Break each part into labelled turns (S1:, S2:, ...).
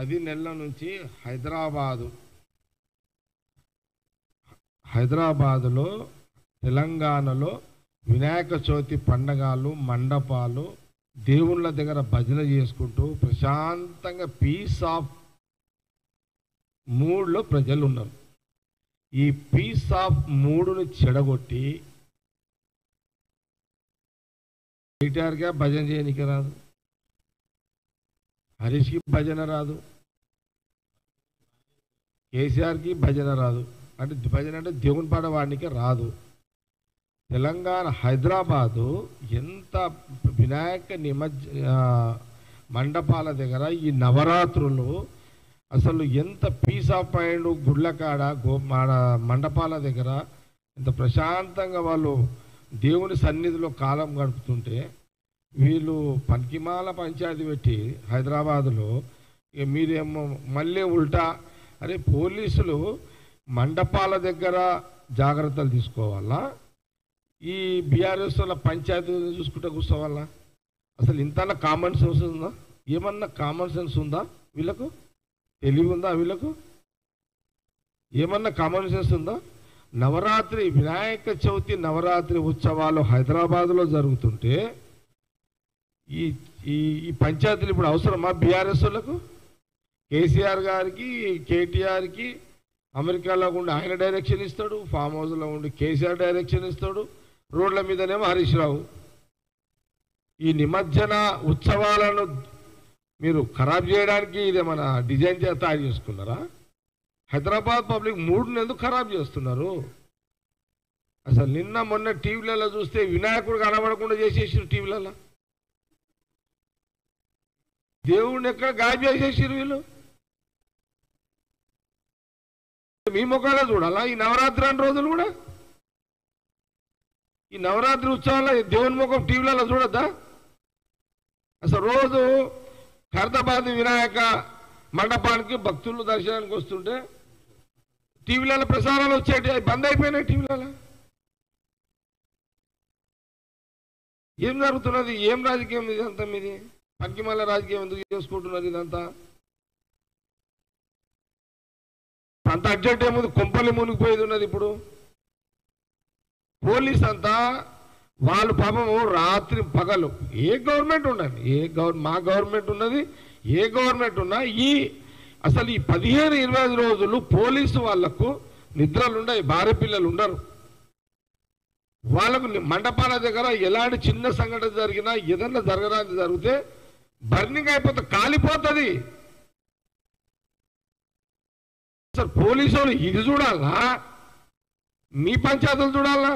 S1: పది నెలల నుంచి హైదరాబాదు హైదరాబాదులో తెలంగాణలో వినాయక చవితి పండగలు మండపాలు దేవుళ్ళ దగ్గర భజన చేసుకుంటూ ప్రశాంతంగా పీస్ ఆఫ్ మూడ్లో ప్రజలు ఉన్నారు ఈ పీస్ ఆఫ్ మూడుని చెడగొట్టి కేటీఆర్గా భజన చేయనికి రాదు హరీష్కి భజన రాదు కేసీఆర్కి భజన రాదు అంటే భజన అంటే దేవుని పాట వాడికి రాదు తెలంగాణ హైదరాబాదు ఎంత వినాయక నిమజ్జ ఆ, మండపాల దగ్గర ఈ నవరాత్రులు అసలు ఎంత పీస్ ఆఫ్ మైండ్ గుడ్ల కాడ గో మాడ మండపాల దగ్గర ఎంత ప్రశాంతంగా వాళ్ళు దేవుని సన్నిధిలో కాలం గడుపుతుంటే వీళ్ళు పనికిమాల పంచాయతీ పెట్టి హైదరాబాదులో ఇక మీరేమో మళ్ళీ ఉల్టా అరే పోలీసులు మండపాల దగ్గర జాగ్రత్తలు తీసుకోవాలా ఈ బీఆర్ఎస్ వాళ్ళ పంచాయతీ చూసుకుంటే కూర్చోవాలా అసలు ఇంత కామన్ సెన్స్ ఉందా ఏమన్నా కామన్ సెన్స్ ఉందా వీళ్ళకు తెలివి ఉందా వీళ్ళకు ఏమన్నా కామన్ సెన్స్ ఉందా నవరాత్రి వినాయక చవితి నవరాత్రి ఉత్సవాలు హైదరాబాద్లో జరుగుతుంటే ఈ ఈ ఈ పంచాయతీలు ఇప్పుడు అవసరమా బీఆర్ఎస్ వాళ్ళకు కేసీఆర్ గారికి కేటీఆర్కి అమెరికాలో ఉండి ఆయన డైరెక్షన్ ఇస్తాడు ఫామ్ హౌస్లో ఉండి కేసీఆర్ డైరెక్షన్ ఇస్తాడు రోడ్ల మీదనేమో హరీష్ రావు ఈ నిమజ్జన ఉత్సవాలను మీరు ఖరాబ్ చేయడానికి ఇదేమైనా డిజైన్ చేసి తయారు చేసుకున్నారా హైదరాబాద్ పబ్లిక్ మూడుని ఎందుకు ఖరాబ్ చేస్తున్నారు అసలు నిన్న మొన్న టీవీలలో చూస్తే వినాయకుడు కనబడకుండా చేసేసారు టీవీలలో దేవుడిని ఎక్కడ గాయం చేసేసారు వీళ్ళు మీ ముఖాలే చూడాలా ఈ నవరాత్రి అన్ని రోజులు కూడా ఈ నవరాత్రి ఉత్సవాల్లో ఈ దేవుని ముఖం టీవీలలో చూడద్దా అసలు రోజు ఖైరతాబాద్ వినాయక మండపానికి భక్తులు దర్శనానికి వస్తుంటే టీవీలలో ప్రసారాలు వచ్చేటి అవి బంద్ అయిపోయినాయి టీవీలలో ఏం జరుగుతున్నది ఏం రాజకీయం ఇదంతా మీది పనికిమాల రాజకీయం ఎందుకు చేసుకుంటున్నారు ఇదంతా అంత అర్జెంట్ ఏముంది కొంపల్లి మునిగిపోయేది ఉన్నది ఇప్పుడు పోలీస్ అంతా వాళ్ళు పాపము రాత్రి పగలు ఏ గవర్నమెంట్ ఉండండి ఏ గవర్ మా గవర్నమెంట్ ఉన్నది ఏ గవర్నమెంట్ ఉన్నా ఈ అసలు ఈ పదిహేను ఇరవై ఐదు రోజులు పోలీసు వాళ్లకు నిద్రలు ఉండవు భార్య పిల్లలు ఉండరు వాళ్ళకు ని- మండపాల దగ్గర ఎలాంటి చిన్న సంఘటన జరిగినా ఏదన్నా జరగడానికి జరిగితే బర్నింగ్ అయిపోతే కాలిపోతుంది సార్ పోలీసు వాళ్ళు ఇది చూడాలా మీ పంచాయతీలు చూడాలా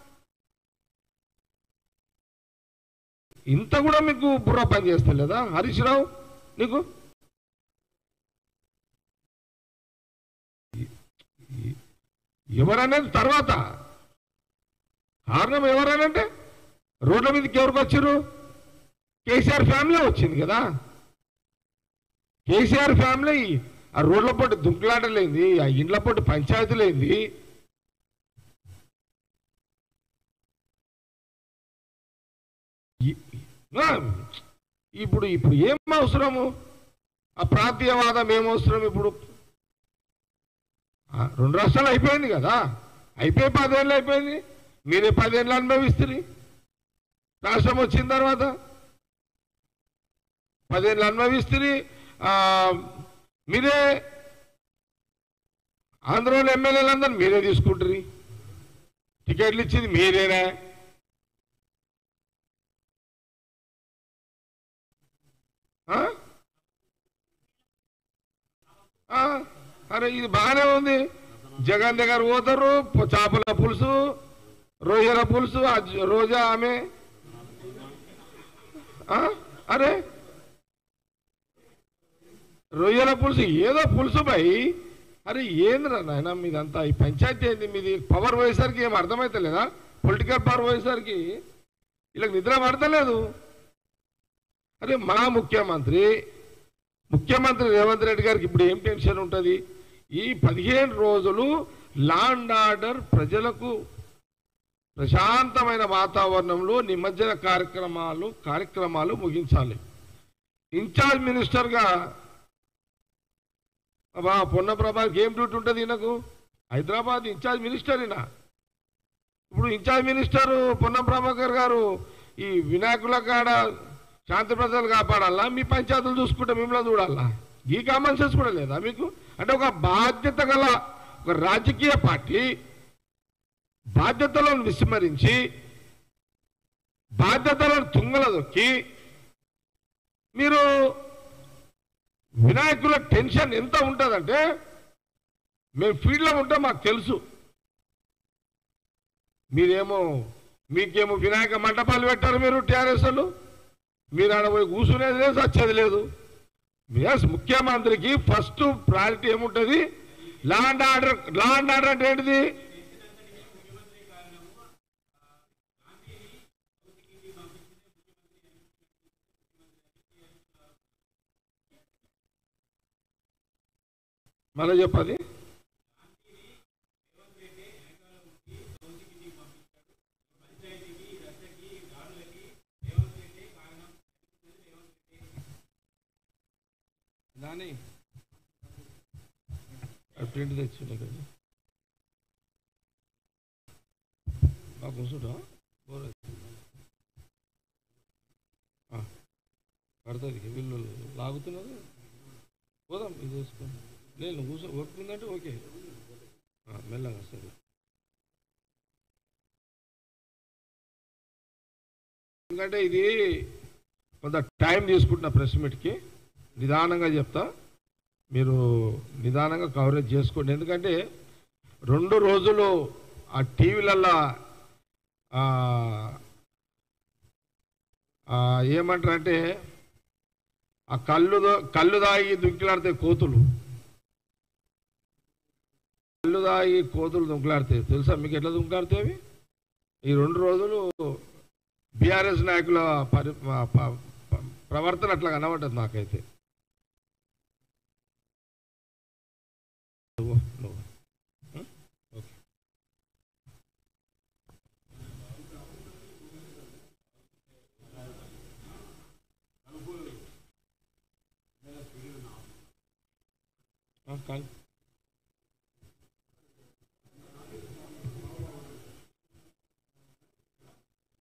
S1: ఇంత కూడా మీకు బుర్ర పని చేస్తలేదా హరీష్ రావు నీకు ఎవరనేది తర్వాత కారణం ఎవరనంటే రోడ్ల మీదకి ఎవరికి వచ్చారు కేసీఆర్ ఫ్యామిలీ వచ్చింది కదా కేసీఆర్ ఫ్యామిలీ ఆ రోడ్ల పొట్టి దుంకులాటలేంది ఆ ఇండ్ల పొట్టి పంచాయతీలేంది ఈ- ఆ, ఇప్పుడు ఇప్పుడు ఏం అవసరము ఆ ప్రాంతీయవాదం ఏం అవసరం ఇప్పుడు ఆ, రెండు రాష్ట్రాలు అయిపోయింది కదా అయిపోయి పదేళ్ళు అయిపోయింది మీరే పదేళ్ళు అనుభవిస్తుంది రాష్ట్రం వచ్చిన తర్వాత పదేళ్ళు అనుభవిస్తుంది ఆ, మీరే ఆంధ్రలో ఎమ్మెల్యేలందరూ మీరే తీసుకుంటారు టికెట్లు ఇచ్చింది మీరేనా ఆ? ఆ, అరే ఇది బాగానే ఉంది జగన్ దగ్గర పోతారు పొ- చేపల పులుసు రొయ్యల పులుసు ఆ జ- రోజా ఆమె ఆ? అరే రొయ్యల పులుసు ఏదో పులుసు పై అరే ఏందిరా నాయన మీదంతా ఈ పంచాయతీ ఏంది మీది పవర్ పోయేసరికి ఏం అర్థమైతలేదా పొలిటికల్ పవర్ పోయేసరికి వీళ్ళకి నిద్ర పడతలేదు అరే మా ముఖ్యమంత్రి ముఖ్యమంత్రి రేవంత్ రెడ్డి గారికి ఇప్పుడు ఏం టెన్షన్ ఉంటుంది ఈ పదిహేను రోజులు లాండ్ ఆర్డర్ ప్రజలకు ప్రశాంతమైన వాతావరణంలో నిమజ్జన కార్యక్రమాలు కార్యక్రమాలు ముగించాలి ఇన్ఛార్జ్ మినిస్టర్గా అబ్బా పొన్న ప్రభాకి ఏం డ్యూటీ ఉంటుంది ఈయనకు హైదరాబాద్ ఇన్ఛార్జ్ మినిస్టర్ ఈయన ఇప్పుడు ఇన్ఛార్జ్ మినిస్టర్ పొన్నం ప్రభాకర్ గారు ఈ వినాయకుల కాడ శాంతి ప్రజలు కాపాడాలా మీ పంచాయతీలు చూసుకుంటే మిమ్మల్ని చూడాలా ఈ కామన్ సెన్స్ కూడా లేదా మీకు అంటే ఒక బాధ్యత గల ఒక రాజకీయ పార్టీ బాధ్యతలను విస్మరించి బాధ్యతలను తుంగల దొక్కి మీరు వినాయకుల టెన్షన్ ఎంత ఉంటుందంటే మేము ఫీల్డ్లో ఉంటే మాకు తెలుసు మీరేమో మీకేమో వినాయక మంటపాలు పెట్టారు మీరు టీఆర్ఎస్ వాళ్ళు మీరు ఆడ పోయి కూర్చునేది లేదు వచ్చేది లేదు ఎస్ ముఖ్యమంత్రికి ఫస్ట్ ప్రయారిటీ ఏముంటుంది law and order law and order అంటే ఏంటిది మళ్ళీ చెప్పది నాని ప్రింట్ తెచ్చిండే కదా బాగా కూర్చుంటా పడుతుంది వీళ్ళు లాగుతున్నారు పోదాం ఇది వేసుకొని లేదు నువ్వు కూర్చో ఒప్పుకుందంటే ఓకే ఆ, మెల్లగా సరే ఎందుకంటే ఇది కొంత టైం తీసుకుంటున్న ప్రెస్ మీట్కి నిదానంగా చెప్తా మీరు నిదానంగా కవరేజ్ చేసుకోండి ఎందుకంటే రెండు రోజులు ఆ టీవీలల్లో ఏమంటారంటే ఆ కళ్ళు దో- కళ్ళు దాగి దుంకిలాడితే కోతులు కళ్ళు దాగి కోతులు దుంకులాడతాయి తెలుసా మీకు ఎట్లా దుంకులాడతాయి అవి ఈ రెండు రోజులు బీఆర్ఎస్ నాయకుల పరి ప- ప- ప- ప్రవర్తన అట్లా కనబడ్డది నాకైతే నువ్వు నువ్వు ఉం? ఓకే ఆ, కాల్